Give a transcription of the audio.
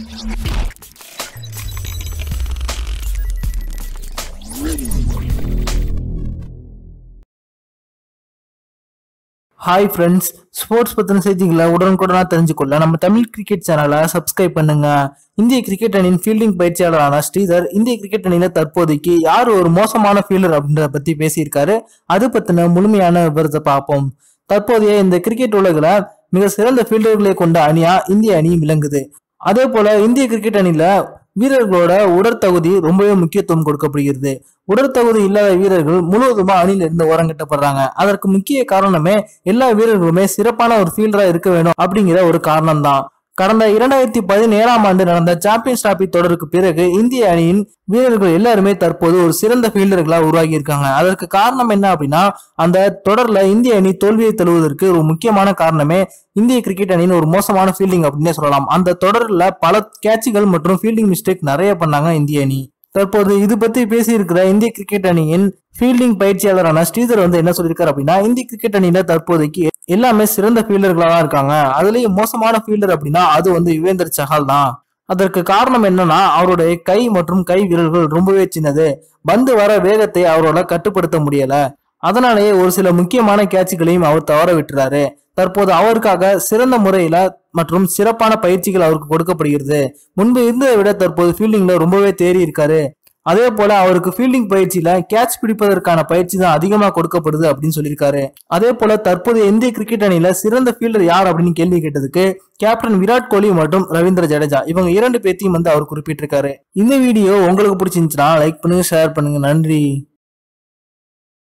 hi friends sports பற்றின செய்திகளை உடனுக்குடனாக தெரிஞ்சுக்கொள்ள நம்ம தமிழ் கிரிக்கெட் சேனலை சப்ஸ்கிரைப் பண்ணுங்க இந்திய கிரிக்கெட் அணியின் ஃபீல்டிங் பயிற்சியாளரான ஸ்ரீதர் இந்திய கிரிக்கெட் அணியில தற்போதைக்கு யார் ஒரு மோசமான ஃபீல்டர் அப்படின்றத பத்தி பேசியிருக்காரு அது பத்தின முழுமையான விவரத்தை பார்ப்போம் தற்போதைய இந்த கிரிக்கெட் உலகில் மிக சிறந்த ஃபீல்டர்களை கொண்ட அணியா இந்திய அணி விளங்குது அதே போல இந்திய கிரிக்கெட் அணியில வீரர்களோட உடற்தகுதி ரொம்பவே முக்கியத்துவம் கொடுக்கப்படுகிறது உடற்தகுதி இல்லாத வீரர்கள் முழுவதுமா அணியில இருந்து ஓரங்கட்டப்படுறாங்க அதற்கு முக்கிய காரணமே எல்லா வீரர்களுமே சிறப்பான ஒரு ஃபீல்டரா இருக்க வேணும் அப்படிங்கிற ஒரு காரணம் தான் கடந்த இரண்டாயிரத்தி பதினேழாம் ஆண்டு நடந்த சாம்பியன்ஸ் டிராபி தொடருக்கு பிறகு இந்திய அணியின் வீரர்கள் எல்லாருமே தற்போது ஒரு சிறந்த ஃபீல்டர்களா உருவாகி இருக்காங்க அதற்கு காரணம் என்ன அப்படின்னா அந்த தொடர்ல இந்திய அணி தோல்வியை தழுவதற்கு ஒரு முக்கியமான காரணமே இந்திய கிரிக்கெட் அணியின் ஒரு மோசமான ஃபீல்டிங் அப்படின்னே சொல்லலாம் அந்த தொடர்ல பல கேட்சுகள் மற்றும் ஃபீல்டிங் மிஸ்டேக் நிறைய பண்ணாங்க இந்திய அணி தற்போது இது பத்தி பேசியிருக்கிற இந்திய கிரிக்கெட் அணியின் ஃபீல்டிங் பயிற்சியாளரான ஸ்ரீதர் வந்து என்ன சொல்லியிருக்காரு அப்படின்னா இந்திய கிரிக்கெட் அணியில தற்போதைக்கு எல்லாமே சிறந்த ஃபீல்டர்களா தான் இருக்காங்க அதுலயும் மோசமான ஃபீல்டர் அப்படின்னா அது வந்து யுவேந்தர் சஹால் தான் அதற்கு காரணம் என்னன்னா அவருடைய கை மற்றும் கை விரல்கள் ரொம்பவே சின்னது பந்து வர வேகத்தை அவரோட கட்டுப்படுத்த முடியல அதனாலேயே ஒரு சில முக்கியமான கேட்சுகளையும் அவர் தவற விட்டுறாரு தற்போது அவருக்காக சிறந்த முறையில மற்றும் சிறப்பான பயிற்சிகள் அவருக்கு கொடுக்கப்படுகிறது முன்பு இருந்ததை விட தற்போது ஃபீல்டிங்ல ரொம்பவே தேறி இருக்காரு அதே போல அவருக்கு ஃபீல்டிங் பயிற்சியில கேட்ச் பிடிப்பதற்கான பயிற்சி தான் அதிகமா கொடுக்கப்படுது அப்படின்னு சொல்லியிருக்காரு அதே போல தற்போது இந்திய கிரிக்கெட் அணியில சிறந்த ஃபீல்டர் யார் அப்படின்னு கேள்வி கேட்டதுக்கு கேப்டன் விராட் கோலி மற்றும் ரவீந்திர ஜடேஜா இவங்க இரண்டு பேர்த்தையும் வந்து அவர் குறிப்பிட்டிருக்காரு இந்த வீடியோ உங்களுக்கு பிடிச்சிருந்துச்சுன்னா லைக் பண்ணுங்க ஷேர் பண்ணுங்க நன்றி